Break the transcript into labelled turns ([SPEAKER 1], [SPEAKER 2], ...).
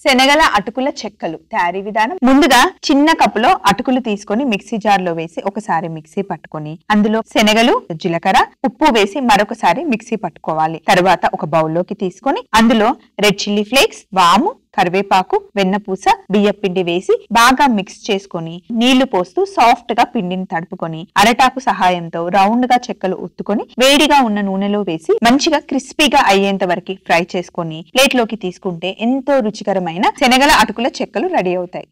[SPEAKER 1] శనగల అటుకుల చెక్కలు తయారీ విధానం ముందుగా చిన్న కప్పులో అటుకులు తీసుకొని మిక్సీ జార్ లో వేసి ఒకసారి మిక్సీ పట్టుకొని అందులో శనగలు జీలకర్ర ఉప్పు వేసి మరొకసారి మిక్సీ పట్టుకోవాలి తర్వాత ఒక బౌల్లోకి తీసుకొని అందులో రెడ్ చిల్లీ ఫ్లేక్స్ వాము కరివేపాకు వెన్నపూస బియ్య పిండి వేసి బాగా మిక్స్ చేసుకొని నీళ్లు పోస్తూ సాఫ్ట్ గా పిండిని తడుపుకొని అరటాకు సహాయంతో రౌండ్ గా చెక్కలు ఒత్తుకొని వేడిగా ఉన్న నూనెలో వేసి మంచిగా క్రిస్పీగా అయ్యేంత వరకు ఫ్రై చేసుకొని ప్లేట్ లోకి తీసుకుంటే ఎంతో రుచికరమైన శనగల అటుకుల చెక్కలు రెడీ అవుతాయి